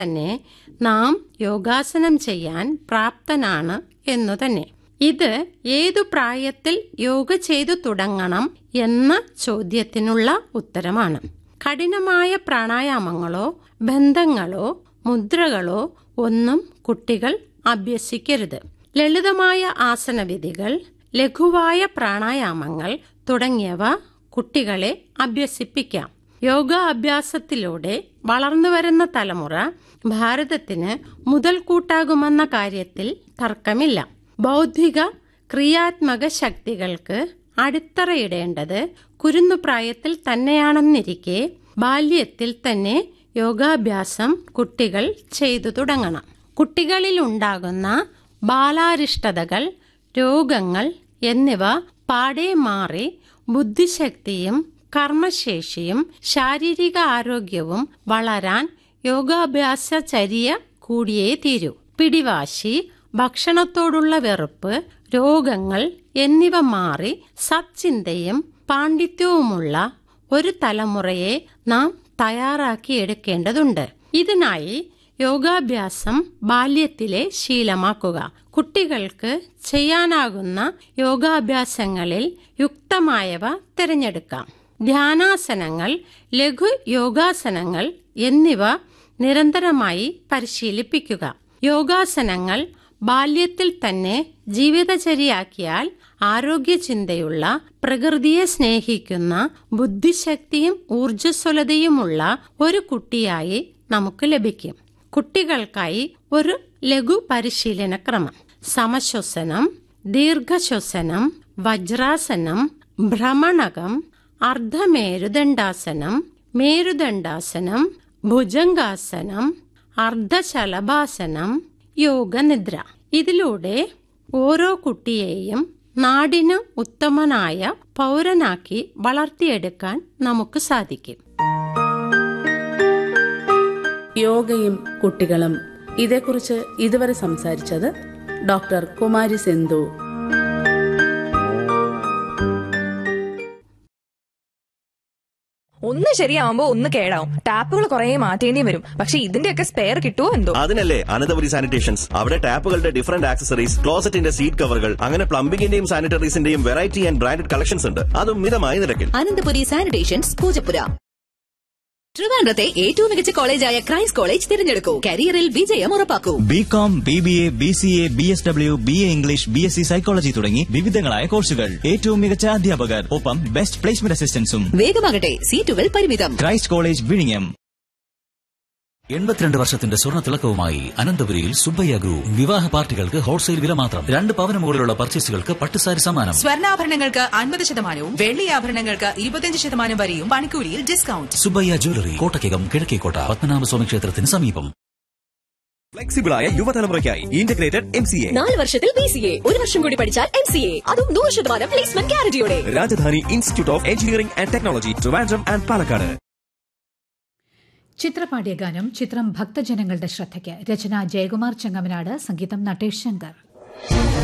തന്നെ നാം യോഗാസനം ചെയ്യാൻ പ്രാപ്തനാണ് എന്നു തന്നെ ഇത് ഏതു പ്രായത്തിൽ യോഗ ചെയ്തു തുടങ്ങണം എന്ന ചോദ്യത്തിനുള്ള ഉത്തരമാണ് കഠിനമായ പ്രാണായാമങ്ങളോ ബന്ധങ്ങളോ മുദ്രകളോ ഒന്നും കുട്ടികൾ അഭ്യസിക്കരുത് ലളിതമായ ആസനവിധികൾ ലഘുവായ പ്രാണായാമങ്ങൾ തുടങ്ങിയവ കുട്ടികളെ അഭ്യസിപ്പിക്കാം യോഗ അഭ്യാസത്തിലൂടെ വളർന്നുവരുന്ന തലമുറ ഭാരതത്തിന് മുതൽക്കൂട്ടാകുമെന്ന കാര്യത്തിൽ തർക്കമില്ല ബൗദ്ധിക ക്രിയാത്മക ശക്തികൾക്ക് അടിത്തറയിടേണ്ടത് കുരുന്നുപ്രായത്തിൽ തന്നെയാണെന്നിരിക്കെ ബാല്യത്തിൽ തന്നെ യോഗാഭ്യാസം കുട്ടികൾ ചെയ്തു തുടങ്ങണം കുട്ടികളിൽ ഉണ്ടാകുന്ന ബാലാരിഷ്ടതകൾ രോഗങ്ങൾ എന്നിവ പാടെ മാറി ബുദ്ധിശക്തിയും കർമ്മശേഷിയും ശാരീരിക ആരോഗ്യവും വളരാൻ യോഗാഭ്യാസചര്യ കൂടിയേ തീരൂ പിടിവാശി ഭക്ഷണത്തോടുള്ള വെറുപ്പ് രോഗങ്ങൾ എന്നിവ മാറി സച്ചിന്തയും പാണ്ഡിത്യവുമുള്ള ഒരു തലമുറയെ നാം തയ്യാറാക്കിയെടുക്കേണ്ടതുണ്ട് ഇതിനായി യോഗാഭ്യാസം ബാല്യത്തിലെ ശീലമാക്കുക കുട്ടികൾക്ക് ചെയ്യാനാകുന്ന യോഗാഭ്യാസങ്ങളിൽ യുക്തമായവ തിരഞ്ഞെടുക്കാം ധ്യാനാസനങ്ങൾ ലഘു യോഗാസനങ്ങൾ എന്നിവ നിരന്തരമായി പരിശീലിപ്പിക്കുക യോഗാസനങ്ങൾ ബാല്യത്തിൽ തന്നെ ജീവിതചര്യയാക്കിയാൽ ആരോഗ്യചിന്തയുള്ള പ്രകൃതിയെ സ്നേഹിക്കുന്ന ബുദ്ധിശക്തിയും ഊർജ്ജസ്വലതയുമുള്ള ഒരു കുട്ടിയായി നമുക്ക് ലഭിക്കും കുട്ടികൾക്കായി ഒരു ലഘു പരിശീലന ക്രമം സമശ്വസനം ദീർഘശ്വസനം വജ്രാസനം ഭ്രമണകം അർദ്ധമേരുദണ്ഡാസനം മേരുദണ്ഡാസനം ഭുജംഗാസനം അർദ്ധശലഭാസനം യോഗനിദ്ര ഇതിലൂടെ ഓരോ കുട്ടിയെയും നാടിന് ഉത്തമനായ പൗരനാക്കി വളർത്തിയെടുക്കാൻ നമുക്ക് സാധിക്കും യോഗയും കുട്ടികളും ഇതേക്കുറിച്ച് ഇതുവരെ സംസാരിച്ചത് ഡോക്ടർ കുമാരി സെന്തു ഒന്ന് ശരിയാവുമ്പോ ഒന്ന് കേടാവും ടാപ്പുകൾ കുറെ മാറ്റേണ്ടി വരും പക്ഷെ ഇതിന്റെയൊക്കെ സ്പെയർ കിട്ടുമോ എന്തോ അതിനല്ലേ അനന്തപുരി സാനിറ്റേഷൻസ് അവിടെ ടാപ്പുകളുടെ ഡിഫറന്റ് ആക്സസറീസ് ക്ലോസറ്റിന്റെ സീറ്റ് കവറുകൾ അങ്ങനെ പ്ലംബിംഗിന്റെയും സാനിറ്ററീസിന്റെയും വെറൈറ്റി ആൻഡ് ബ്രാൻഡഡ് കളക്ഷൻസ് ഉണ്ട് അതും മിതമായ നിരക്കിൽ അനന്തപുരി സാനിറ്റേഷൻസ് പൂജപ്പുര ട്രിവാൻഡ്രത്തെ ഏറ്റവും മികച്ച കോളേജായ ക്രൈസ്റ്റ് കോളേജ് തിരഞ്ഞെടുക്കൂ കരിയറിൽ വിജയം ഉറപ്പാക്കൂ B com B B A B C A B S W B A English B S C psychology തുടങ്ങി വിവിധങ്ങളായ കോഴ്സുകൾ ഏറ്റവും മികച്ച അധ്യാപകർ ഒപ്പം ബെസ്റ്റ് പ്ലേസ്മെന്റ് അസിസ്റ്റൻസും വേഗമാകട്ടെ സീറ്റുകൾ പരിമിതം ക്രൈസ്റ്റ് കോളേജ് വിഴിഞ്ഞം എൺപത്തിരണ്ട് വർഷത്തിന്റെ സ്വർണ്ണ തിളക്കവുമായി അനന്തപുരിയിൽ സുബ്ബയ്യ ഗ്രൂപ്പ് വിവാഹ പാർട്ടികൾക്ക് ഹോൾസെയിൽ വില മാത്രം രണ്ട് പവന് മുകളിലുള്ള പർച്ചേസുകൾക്ക് പട്ടുസാരി സമ്മാനം സ്വർണ്ണാഭരണങ്ങൾക്ക് അൻപത് ശതമാനവും വെള്ളി ആഭരണങ്ങൾക്ക് ഇരുപത്തിയഞ്ച് ശതമാനം വരെയും പണിക്കൂലിയിൽ ഡിസ്കൗണ്ട് സുബ്ബയ്യ ജ്വല്ലറി കോട്ടയ്ക്കകം കിഴക്കേക്കോട്ട പത്മനാഭസ്വാമി ക്ഷേത്രത്തിന് സമീപം ഫ്ലെക്സിബിളായ യുവതലമുറയ്ക്കായി ഇന്റഗ്രേറ്റഡ് എം സി എ നാല് വർഷത്തിൽ ബി സി എ ഒരു വർഷം കൂടി പഠിച്ചാൽ എം സി എ അതും നൂറ് ശതമാനം പ്ലേസ്മെന്റ് ഗ്യാരണ്ടിയോടെ Rajadhani institute of engineering and technology Trivandrum and Palakkad ചിത്രപാടിയ ഗാനം ചിത്രം ഭക്തജനങ്ങളുടെ ശ്രദ്ധയ്ക്ക് രചന ജയകുമാർ ചെങ്ങമനാട് സംഗീതം നട്ടേഷ് ശങ്കർ